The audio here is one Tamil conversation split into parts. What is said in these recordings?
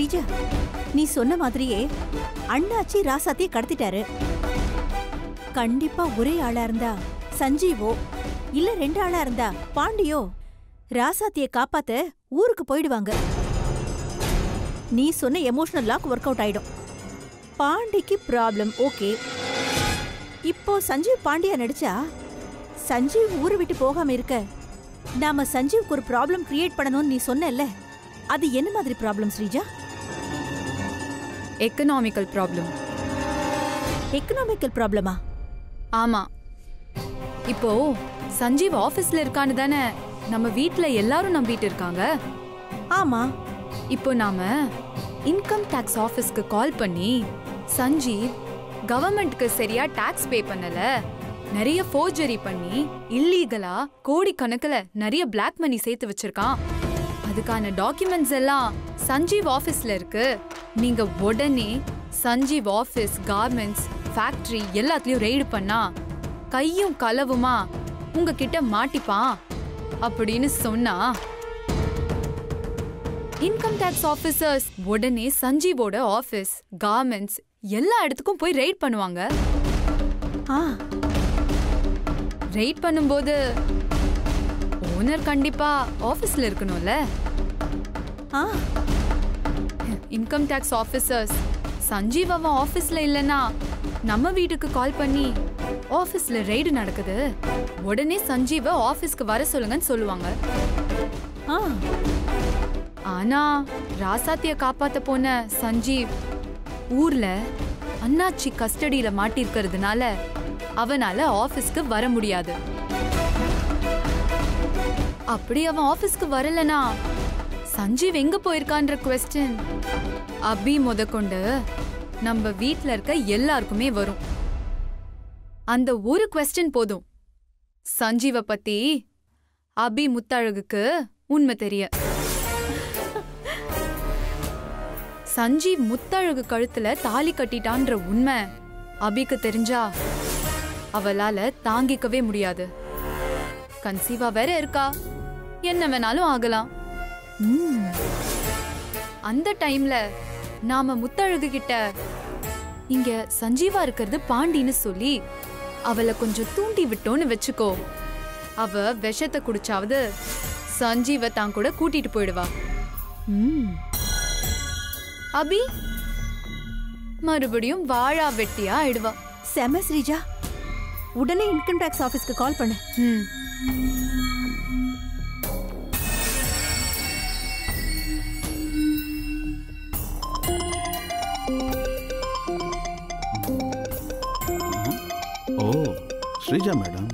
ஸ்ரீஜா நீ சொன்ன மாதிரியே அண்ணாச்சி ராசாத்திய கடத்திட்டாரு கண்டிப்பா ஒரே ஆளா இருந்தா சஞ்சீவோ இல்ல ரெண்டு ஆளா இருந்தா பாண்டியோ ராசாத்திய காப்பாத்த ஊருக்கு போயிடுவாங்க நீ சொன்ன எமோஷனல் லாக் ஒர்க் அவுட் ஆயிடும் பாண்டிக்கு ப்ராப்ளம் ஓகே இப்போ சஞ்சீவ் பாண்டியா நடிச்சா சஞ்சீவ் ஊரை விட்டு போகாம இருக்க நாம சஞ்சீவுக்கு ஒரு ப்ராப்ளம் கிரியேட் பண்ணணும்னு நீ சொன்னல அது என்ன மாதிரி problem Sreeja economical problem economical ப்ராப்ளமா ஆமா இப்போ சஞ்சீவ் ஆபீஸ்ல இருக்கான்னு தானே நம்ம வீட்ல எல்லாரும் நம்பிட்டு இருக்காங்க ஆமா இப்போ நாம இன்கம் டாக்ஸ் ஆபீஸ்க்கு கால் பண்ணி சஞ்சீவ் கவர்மெண்ட்க்கு சரியா டாக்ஸ் பே பண்ணல நிறைய ஃபோர்ஜரி பண்ணி இல்லீகலா கோடி கணக்குல நிறைய பிளாக் மணி சேர்த்து வச்சிருக்கான் அதுக்கான டாக்குமெண்ட்ஸ் எல்லாம் சஞ்சீவ் ஆபீஸ்ல இருக்கு நீங்க உடனே சஞ்சீவ் ஆபீஸ் கார்மெண்ட்ஸ் ஃபேக்டரி எல்லாத்துலயும் ரெய்டு பண்ணா கையும் களவுமா உங்ககிட்ட மாட்டிப்பான் அப்படின்னு சொன்னா இன்கம் டாக்ஸ் ஆபீசர்ஸ் உடனே சஞ்சீவோட ஆபீஸ் கார்மெண்ட்ஸ் எல்லா இடத்துக்கும் போய் ரெய்ட் பண்ணுவாங்க ஆ ரெய்ட் பண்ணும்போது ஓனர் கண்டிப்பா ஆபீஸ்ல இருக்கணும்ல ஆ இன்கம் டாக்ஸ் ஆபீசர்ஸ் சஞ்சீவ் அவன் ஆபீஸ்ல இல்லனா நம்ம வீட்டுக்கு கால் பண்ணி ஆபீஸ்ல ரெய்டு நடக்குது உடனே சஞ்சீவ ஆபீஸ்க்கு வர சொல்லுங்கன்னு சொல்லுவாங்க ஆ ஆனா ராசாத்திய காப்பாத்த போன சஞ்சீவ் ஊர்ல அண்ணாச்சி கஸ்டடியில மாட்டிருக்கிறதுனால அவனால ஆபீஸ்க்கு வர முடியாது அப்படி அவன் ஆபீஸ்க்கு வரலனா சஞ்சீவ் எங்க போயிருக்கான்ற கொஸ்டின் அபி முதற்கொண்டு நம்ம வீட்ல இருக்க எல்லாருக்குமே வரும் அந்த ஒரு கொஸ்டின் போதும் சஞ்சீவ பத்தி அபி முத்தழகுக்கு உண்மை தெரிய சஞ்சீவ் முத்தழகு கழுத்துல தாலி கட்டிட்டான்ற உண்மை அபிக்கு தெரிஞ்சா அவளால தாங்கிக்கவே முடியாது கன்சீவா வேற இருக்கா என்ன வேணாலும் ஆகலாம் ம் அந்த டைம்ல நாம முத்தழகு கிட்ட இங்க சஞ்சீவா இருக்கிறது பாண்டின்னு சொல்லி அவளை கொஞ்சம் தூண்டி விட்டோன்னு வச்சுக்கோ அவ விஷத்தை குடிச்சாவது சஞ்சீவ தான் கூட கூட்டிட்டு போயிடுவா ம் அபி மறுபடியும் வாழா வெட்டியா ஆயிடுவா செம ஸ்ரீஜா உடனே இன்கம் டாக்ஸ் ஆபீஸ்க்கு கால் பண்ணு ம் ஓ ஸ்ரீஜா மேடம்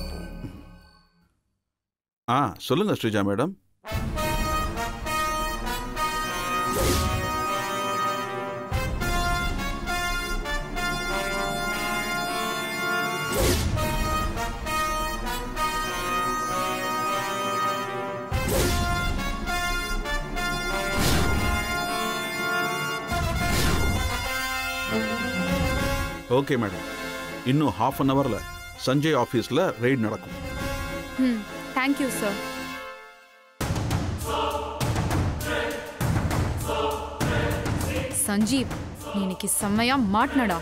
ஆ சொல்லுங்க ஸ்ரீஜா மேடம் ஓகே மேடம் இன்னும் ஹாஃப் அன் ஹவரில் சஞ்சய் ஆஃபீஸில் ரெய்ட் நடக்கும் ம் தேங்க்யூ சார் சஞ்சீவ் நீ இன்னைக்கு செம்மையா மாட்டினடா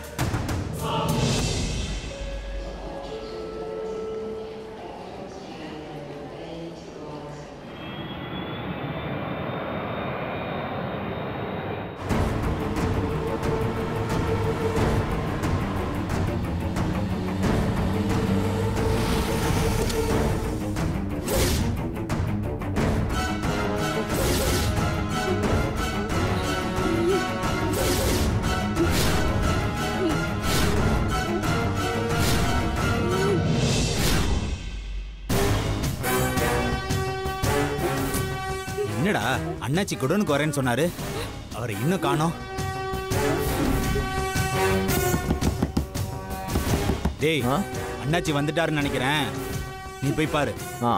என்னடா அண்ணாச்சி குடோனுக்கு வரேன்னு சொன்னாரு அவரை இன்னும் காணோம் டேய் ஆ? அண்ணாச்சி வந்துட்டாருன்னு நினைக்கிறேன் நீ போய் பாரு ஆ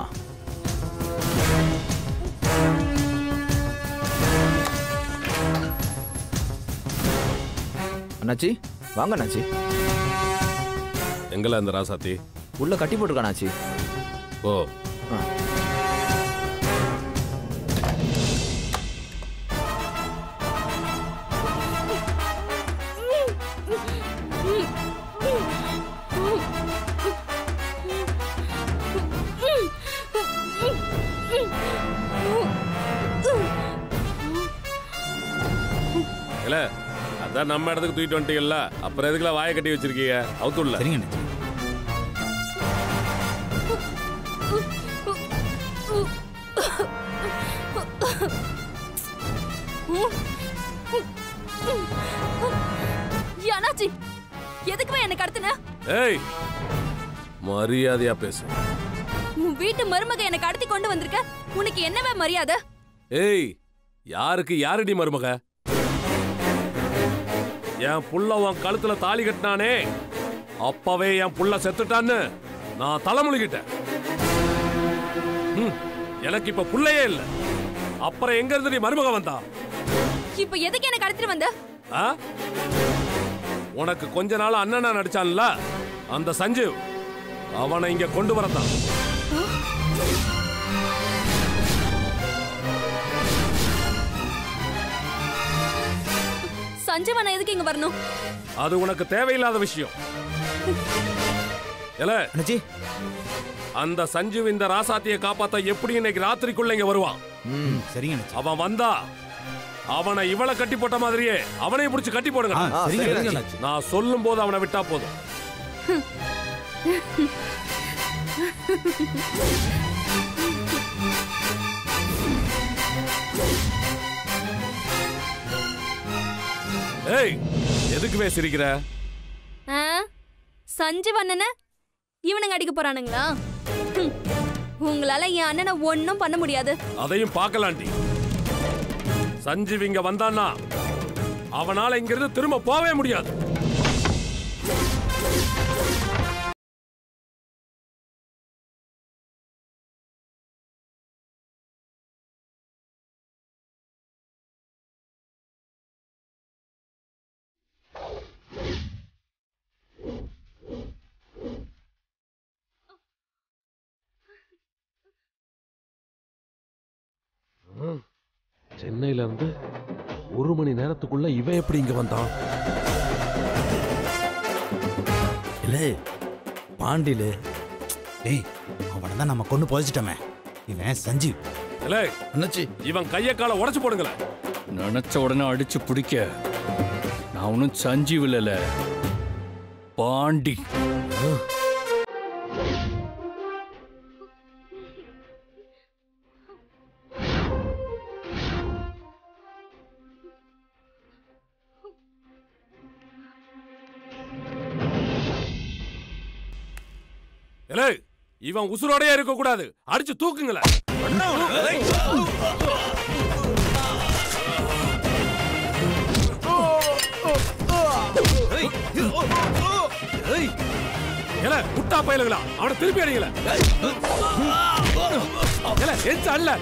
அண்ணாச்சி வாங்க அண்ணாச்சி எங்கல அந்த ராசாத்தி உள்ள கட்டி போட்டிருக்கா அண்ணாச்சி ஓ ஆ. அதான் நம்ம இடத்துக்கு தூக்கிட்டு வந்துட்டீங்கல்ல அப்புறம் எதுக்குல வாயை கட்டி வச்சிருக்கீங்க அவுத்துள்ள சரிங்க அண்ணாச்சி அண்ணாச்சி எதுக்குமே என்ன கடத்துன ஏய் மரியாதையா பேசு உன் வீட்டு மருமக என்ன கடத்தி கொண்டு வந்திருக்க உனக்கு என்னவே மரியாதை ஏய் யாருக்கு யாரடி மருமக என் புள்ள உன் கழுத்துல தாலி கட்டினானே அப்பவே என் புள்ள செத்துட்டான்னு நான் தலைமுழுகிட்டேன் ம், எனக்கு இப்ப புள்ளையே இல்ல அப்புறம் எங்க இருந்து நீ மருமக வந்தா இப்ப எதுக்கு என்ன கடத்திட்டு வந்த ஆ? உனக்கு கொஞ்ச நாள் அண்ணனா நடிச்சான்ல அந்த சஞ்சீவ் அவனை இங்க கொண்டு வரத்தான் சஞ்சீவன் எதுக்கு இங்க வரணும் அது உனக்கு தேவையில்லாத விஷயம் இல்ல அண்ணாச்சி அந்த சஞ்சீவ் இந்த ராசாத்தியை காப்பாத்த எப்படி இன்னைக்கு ராத்திரிக்குள்ள இங்க வருவான் ம் சரிங்க அண்ணாச்சி அவன் வந்தா அவனை இவளை கட்டி போட்ட மாதிரியே அவனையும் பிடிச்சு கட்டி போடுங்க ஆ ஆ, சரிங்க சரிங்க அண்ணாச்சி நான் சொல்லும் போது அவனை விட்டா போதும் ஏய் எதுக்குவே சிரிக்கிற ஆ? சஞ்சீவ் அண்ணனை இவனுங்க அடிக்க போறானுங்களா ஹம். உங்களால என் அண்ணனை ஒன்னும் பண்ண முடியாது அதையும் பார்க்கலாண்டி சஞ்சீவ் இங்க வந்தான்னா அவனால இங்கிருந்து திரும்ப போவே முடியாது சென்னையில இருந்து ஒரு மணி நேரத்துக்குள்ள இவன் எப்படி இங்க வந்தான் இல்லை பாண்டிலு டேய் அவனை தான் நம்ம கொண்டு புதைச்சிட்டோமே இவன் சஞ்சீவ் இல்லை அண்ணாச்சி இவன் கைய காலை உடைச்சு போடுங்களேன் நினைச்ச உடனே அடிச்சு பிடிக்க நான் ஒன்றும் சஞ்சீவ் இல்லைல்ல பாண்டி இல்லை இவன் உசுரோடயே இருக்க கூடாது அடிச்சு தூக்குங்களேன் ஏல முட்டா பயலுங்களா அவனை திருப்பி அடிங்கள ஏல எந்த அல்ல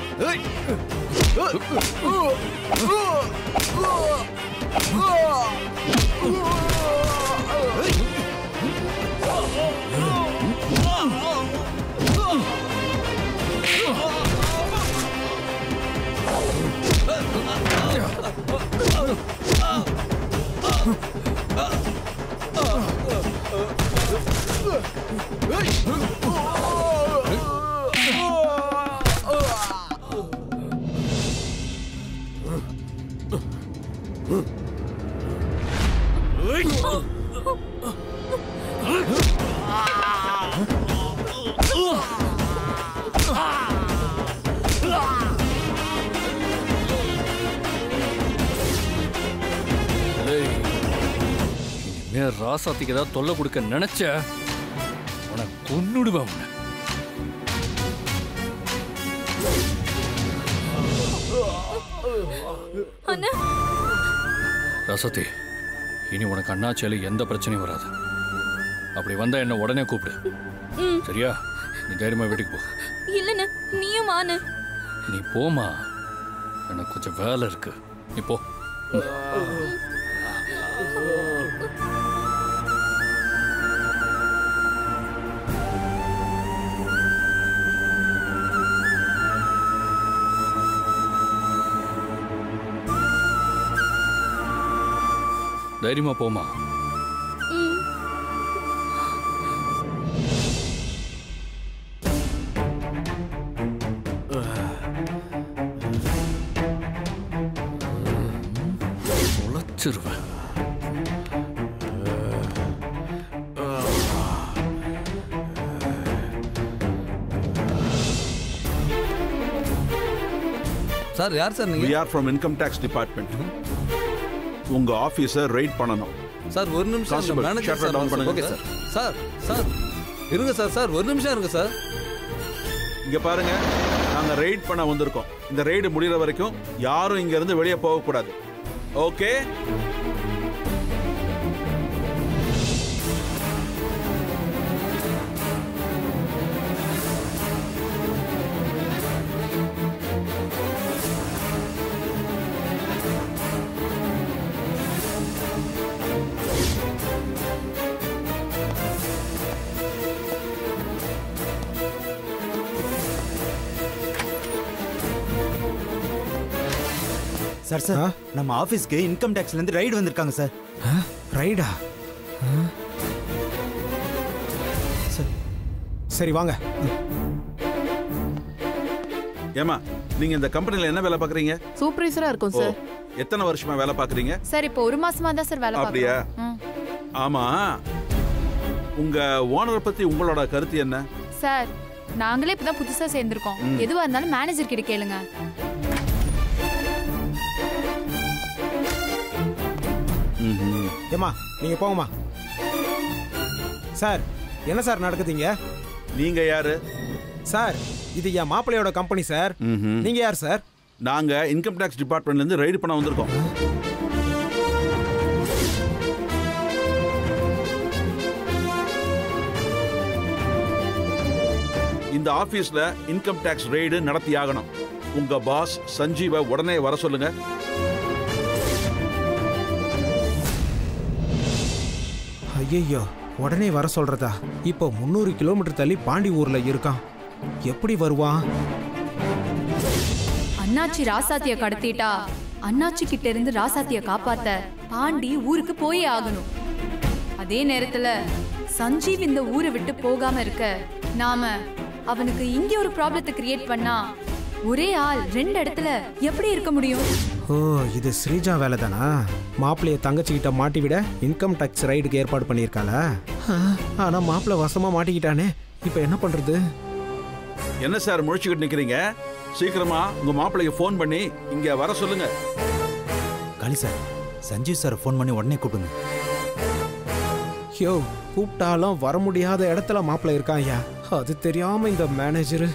ஏய், இனிமே ராசாத்திக்கு ஏதாவது தொல்லை கொடுக்க நினைச்ச உனக்கு கொன்னுடுவேன் உன்னை. அண்ணா ராசாத்தி இனி உனக்கு அண்ணாச்சியால எந்த பிரச்சனையும் வராது அப்படி வந்தா என்ன உடனே கூப்பிடு ம். சரியா நீ தைரியமா வீட்டுக்கு போ இல்லண்ணா நீயும் வான்னு நீ போமா எனக்கு கொஞ்சம் வேலை இருக்கு நீ போ தைரியமா போமா ம். உழைச்சிருவேன் சார் யார் சார் வி நீங்க are from income tax department உங்க ஆபீஸை ரைட் பண்ணணும் சார் ஒரு நிமிஷம் Constable, manager shutter sir down பண்ணுங்க ஓகே சார் சார் சார் இருங்க சார் சார் ஒரு நிமிஷம் இருங்க சார் இங்க பாருங்க நாங்க ரைட் பண்ண வந்திருக்கோம் இந்த ரைடு முடியற வரைக்கும் யாரும் இங்க இருந்து வெளியே போக கூடாது ஓகே சார் சார் நம்ம ஆபீஸ்க்கு இன்கம் டேக்ஸ்ல இருந்து ரைடு வந்திருக்காங்க சார் ரைடா சரி வாங்க ஏமா நீங்க இந்த கம்பெனில என்ன வேலை பாக்குறீங்க சூப்பர்வைசரா இருக்கும் ஓ சார் எத்தனை வருஷமா வேலை பாக்குறீங்க சார் இப்போ ஒரு மாசமா தான் சார் வேலை அப்படியா? பார்க்கறோம். ம். ஆமா உங்க ஓனரை பத்தி உங்களோட கருத்து என்ன சார் நாங்களே இப்பதான் புதுசா சேர்ந்திருக்கோம் ம். எதுவா இருந்தாலும் மேனேஜர் கிட்ட கேளுங்க ம்ஹும். ஏமா நீங்க போங்கம்மா சார் என்ன சார் நடக்குதுங்க நீங்க யாரு சார் இது என் மாப்பிள்ளையோட கம்பெனி சார் ம்ஹும். நீங்க யார் சார் நாங்க இன்கம் டேக்ஸ் டிபார்ட்மெண்ட்ல இருந்து ரைடு பண்ண வந்திருக்கோம் இந்த ஆபீஸ்ல இன்கம் டேக்ஸ் ரெய்டு நடத்தி ஆகணும் உங்க பாஸ் சஞ்சீவை உடனே வர சொல்லுங்க ஐயோ உடனே வர சொல்றதா இப்போ முந்நூறு கிலோமீட்டர் தள்ளி பாண்டி ஊர்ல இருக்கான் எப்படி வருவான் அண்ணாச்சி ராசாத்திய கடத்திட்டா அண்ணாச்சி கிட்ட இருந்து ராசாத்திய காப்பாத்த பாண்டி ஊருக்கு போயே ஆகணும் அதே நேரத்துல சஞ்சீவ் இந்த ஊரை விட்டு போகாம இருக்க நாம அவனுக்கு இங்க ஒரு ப்ராப்ளத்தை கிரியேட் பண்ணா ஒரே ஆள் ரெண்டு இடத்துல எப்படி இருக்க முடியும் ஓ இது ஸ்ரீஜா வேலை தானா மாப்பிள்ளைய தங்கச்சிக்கிட்ட மாட்டி விட இன்கம் டேக்ஸ் ரைடுக்கு ஏற்பாடு பண்ணியிருக்காளா ஆ, ஆனா மாப்பிள்ளை வசமா மாட்டிக்கிட்டானே இப்போ என்ன பண்றது என்ன சார் முழிச்சுக்கிட்டு நிக்கிறீங்க சீக்கிரமா உங்க மாப்பிள்ளைக்கு ஃபோன் பண்ணி இங்க வர சொல்லுங்க Kali sir Sanjeev sir phone பண்ணி உடனே கூப்பிடுங்க யோ கூப்பிட்டாலும் வர முடியாத இடத்துல மாப்பிள்ளை இருக்கான் ஐயா அது தெரியாம இந்த மேனேஜரு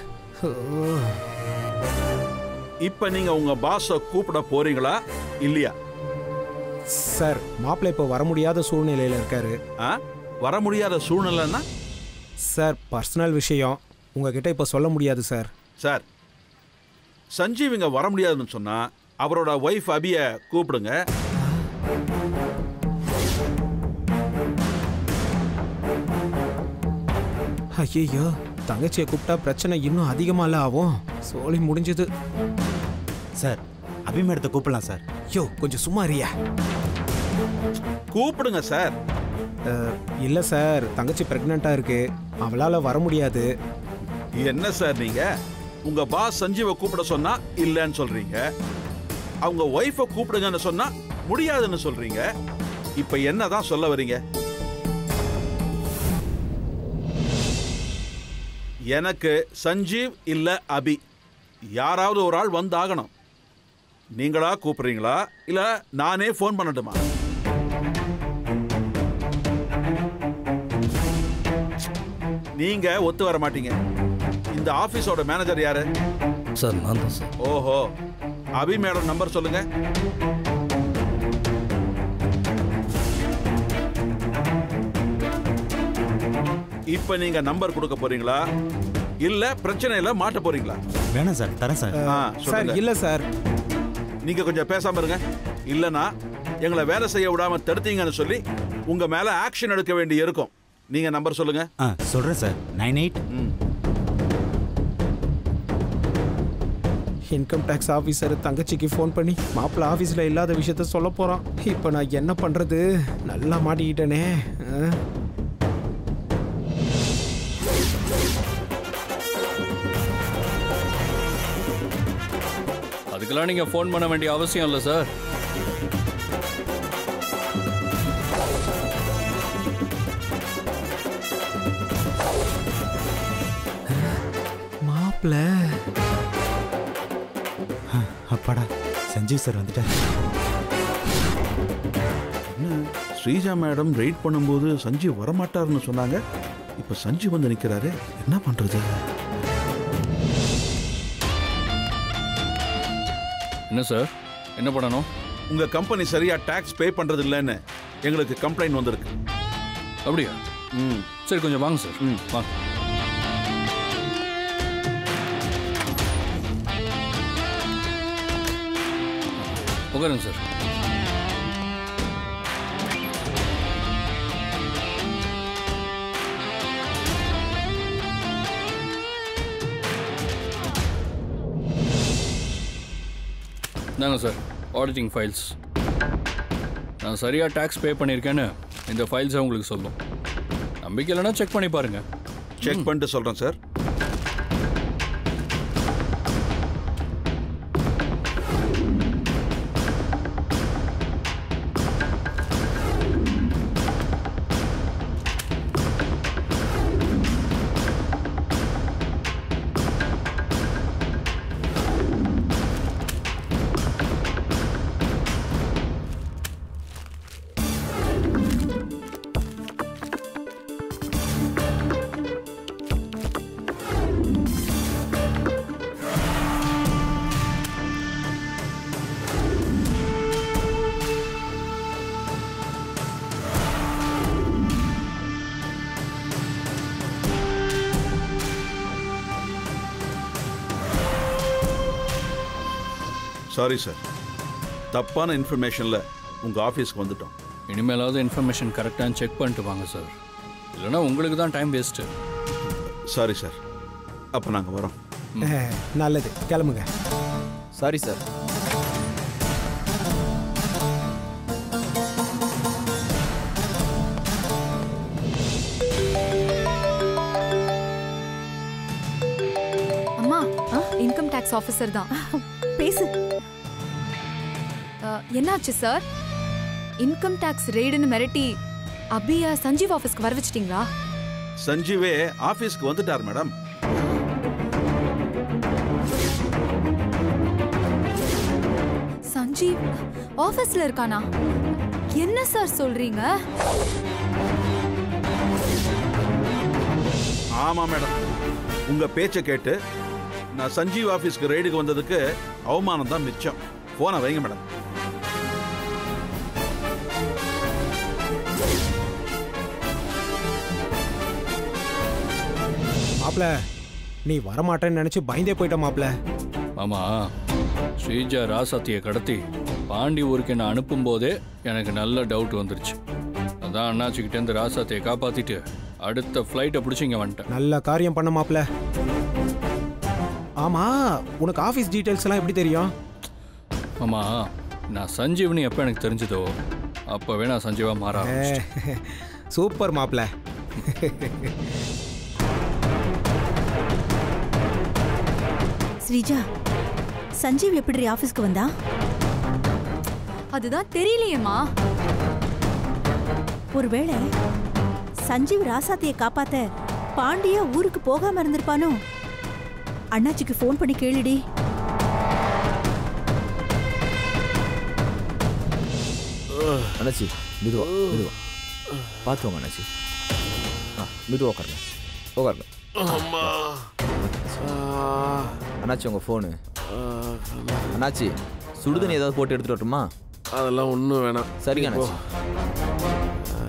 இப்ப நீங்க உங்க பாஸ கூப்பிட போறீங்களா இல்லையா சார் மாப்பிள்ளை இப்போ வர முடியாத சூழ்நிலையில இருக்காரு ஆ? வர முடியாத சூழ்நிலைன்னா சார் பர்சனல் விஷயம் உங்ககிட்ட இப்போ சொல்ல முடியாது சார் சார் சஞ்சீவ் இங்க வர முடியாதுன்னு சொன்னா அவரோட ஒய்ஃப் அபிய கூப்பிடுங்க ஐயோ தங்கச்சியை கூப்பிட்டா பிரச்சனை இன்னும் அதிகமால ஆகும் சோழி முடிஞ்சது சார் அபி மேடத்தை கூப்பிடலாம் சார் யோ கொஞ்சம் சும்மா இருயா கூப்பிடுங்க சார் அஹ், இல்ல சார் தங்கச்சி பிரெக்னெண்டா இருக்கு அவளால வர முடியாது என்ன சார் நீங்க உங்க பாஸ் சஞ்சீவை கூப்பிட சொன்னா இல்லைன்னு சொல்றீங்க அவங்க ஒய்ஃபை கூப்பிடுங்கன்னு சொன்னா முடியாதுன்னு சொல்றீங்க இப்ப என்னதான் சொல்ல வரீங்க எனக்கு சஞ்சீவ் இல்ல அபி யாராவது ஒரு ஆள் வந்தாகணும் நீங்களா கூப்பிடுறீங்களா இல்ல நானே ஃபோன் பண்ணட்டுமா நீங்க ஒத்து வர மாட்டீங்க இந்த ஆபீஸோட மேனேஜர் யாரு சார் நான் தான் சார் ஓஹோ அபி மேடம் நம்பர் சொல்லுங்க இப்ப நீங்க நம்பர் கொடுக்க போறீங்களா இல்ல பிரச்சனையில மாட்ட போறீங்களா வேணாம் சார் தரேன் சார் ஆ, சார் சொல்லுங்க. இல்ல சார் நீங்க கொஞ்சம் பேசாம இருங்க இல்லனா எங்களை வேலை செய்ய விடாம தடுத்தீங்கன்னு சொல்லி உங்க மேல ஆக்ஷன் எடுக்க வேண்டி இருக்கும் நீங்க நம்பர் சொல்லுங்க ஆ சொல்கிறேன் sir nine eight income tax officer தங்கச்சிக்கு ஃபோன் பண்ணி மாப்பிள்ளை ஆஃபீஸில் இல்லாத விஷயத்த சொல்ல போகிறான் இப்போ நான் என்ன பண்ணுறது நல்லா மாட்டிக்கிட்டேனே ஆ? அதுக்கெல்லாம் நீங்க ஃபோன் பண்ண வேண்டிய அவசியம் இல்லை சார் மாப்பிள்ள சஞ்சீவ் சார் வந்துட்டார் என்ன ஸ்ரீஜா மேடம் ரைட் பண்ணும்போது சஞ்சீவ் வரமாட்டாருன்னு சொன்னாங்க இப்போ சஞ்சீவ் வந்து நிற்கிறாரு என்ன பண்ணுறது என்ன சார் என்ன பண்ணணும் உங்கள் கம்பெனி சரியாக டேக்ஸ் பே பண்ணுறது இல்லைன்னு எங்களுக்கு கம்ப்ளைண்ட் வந்திருக்கு அப்படியா ம் சரி கொஞ்சம் வாங்க சார் ம் வாங்க உட்காருங்க சார் இந்தாங்க சார் ஆடிட்டிங் ஃபைல்ஸ் நான் சரியாக டேக்ஸ் பே பண்ணியிருக்கேன்னு இந்த ஃபைல்ஸை உங்களுக்கு சொல்லும் நம்பிக்கை இல்லைன்னா செக் பண்ணி பாருங்க செக் பண்ணிட்டு சொல்கிறேன் சார் சாரி சார் தப்பான இன்ஃபர்மேஷனில் உங்கள் ஆஃபீஸ்க்கு வந்துட்டோம் இனிமேலாவது இன்ஃபர்மேஷன் கரெக்டாக செக் பண்ணிட்டு வாங்க சார் இல்லைன்னா உங்களுக்கு தான் டைம் வேஸ்ட்டு சாரி சார் அப்போ நாங்கள் வரோம் நல்லது கிளம்புங்க சாரி சார் அம்மா இன்கம் டேக்ஸ் ஆஃபீஸர் தான் பேசு அஹ், என்னாச்சு சார் இன்கம் டேக்ஸ் ரெய்டுன்னு மிரட்டி அபியா சஞ்சீவ் ஆஃபீஸ்க்கு வர வச்சிட்டீங்களா சஞ்சீவே ஆஃபீஸ்க்கு வந்துட்டார் மேடம் சஞ்சீவ் ஆஃபீஸ்ல இருக்கானா என்ன சார் சொல்றீங்க ஆமாம் மேடம் உங்கள் பேச்சை கேட்டு நான் சஞ்சீவ் ஆஃபீஸ்க்கு ரைடுக்கு வந்ததுக்கு அவமானம் தான் மிச்சம் ஃபோனை வைங்க மேடம் மாப்ள நீ வரமாட்டேன்னு நினைச்சு பயந்தே போயிட்ட மாப்ள மாமா ஸ்ரீஜா ராசாத்தியை கடத்தி பாண்டி ஊருக்கு என்ன அனுப்பும்போதே எனக்கு நல்ல டவுட் வந்துருச்சு அதான் அண்ணாச்சிக்கிட்டேருந்து ராசாத்தியை காப்பாத்திட்டு அடுத்த ஃப்ளைட்டை பிடிச்சி இங்கே வந்துட்டேன் நல்ல காரியம் பண்ண மாப்ள ஆமா உனக்கு ஆபீஸ் டீடைல்ஸ் எல்லாம் எப்படி தெரியும் மாமா நான் சஞ்சீவ்னி எப்போ எனக்கு தெரிஞ்சதோ அப்போவே நான் சஞ்சீவா மாற ஆரம்பிச்சிட்டேன். சூப்பர் மாப்ள ஸ்ரீஜா சஞ்சீவ் எப்படி ஆபீஸ்க்கு வந்தா அதுதான் தெரியலையேம்மா ஒருவேளை சஞ்சீவ் ராசாத்தியை காப்பாத்த பாண்டியா ஊருக்கு போகாம இருந்திருப்பானோ அண்ணாச்சிக்கு ஃபோன் பண்ணி கேளுடி அண்ணாச்சி மெதுவா மெதுவா பார்த்து வாங்க அண்ணாச்சி ஆ மெதுவா உட்காருங்க உட்காருங்க அண்ணாச்சி உங்கள் ஃபோனு அண்ணாச்சி சுடுதண்ணி ஏதாவது போட்டு எடுத்துட்டு வரட்டுமா அதெல்லாம் ஒன்றும் வேணாம் சரிங்க போ. அண்ணாச்சி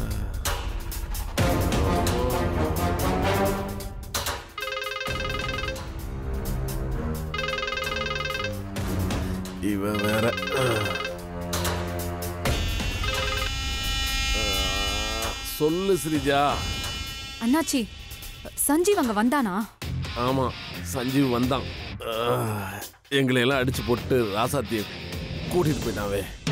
இவன் வேற சொல்லு ஸ்ரீஜா அண்ணாச்சி சஞ்சீவ் அங்க வந்தானா ஆமா சஞ்சீவ் வந்தான் ஆஹ், எங்களை எல்லாம் அடிச்சு போட்டு ராசாத்தியை கூட்டிட்டு போயிட்டாவே